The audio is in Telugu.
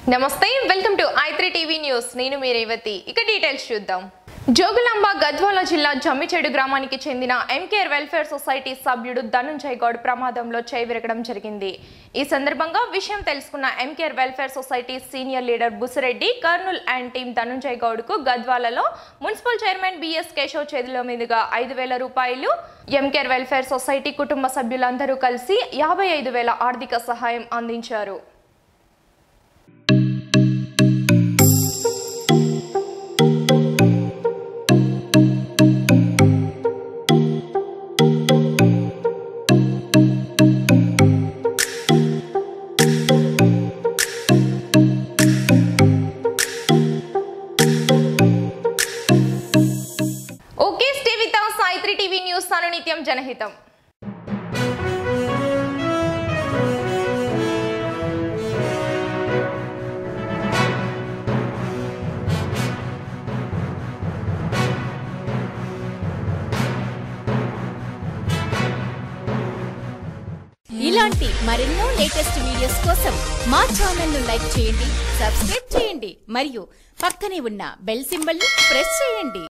నమస్తే welcome to I three TV news నేను మీ రేవతి ఇక డీటెయిల్స్ చూద్దాం జోగులాంబ గద్వాల జిల్లా జమ్మిచెడు గ్రామానికి చెందిన ఎంకేర్ వెల్ఫేర్ సొసైటీ సభ్యుడు ధనుంజయ్ గౌడ్ ప్రమాదంలో చేయి విరగడం జరిగింది ఈ సందర్భంగా విషయం తెలుసుకున్న ఎంకేర్ welfare society senior leader Busireddy Kurnool and team Dhanunjay Goud కు గద్వాలలో మున్సిపల్ చైర్మన్ బిఎస్ కేశవ్ చేతుల మీదుగా ఐదు వేల రూపాయలు ఎంకేర్ వెల్ఫేర్ సొసైటీ కుటుంబ సభ్యులందరూ కలిసి యాభై ఐదు వేల ఆర్థిక సహాయం అందించారు ఓకే స్టే విత్ సాయిత్రి టీవీ న్యూస్ అనునిత్యం జనహితం ఇలాంటి మరెన్నో లేటెస్ట్ వీడియోస్ కోసం మా ఛానల్ ను లైక్ చేయండి సబ్స్క్రైబ్ చేయండి మరియు పక్కనే ఉన్న బెల్ సింబల్ ని ప్రెస్ చేయండి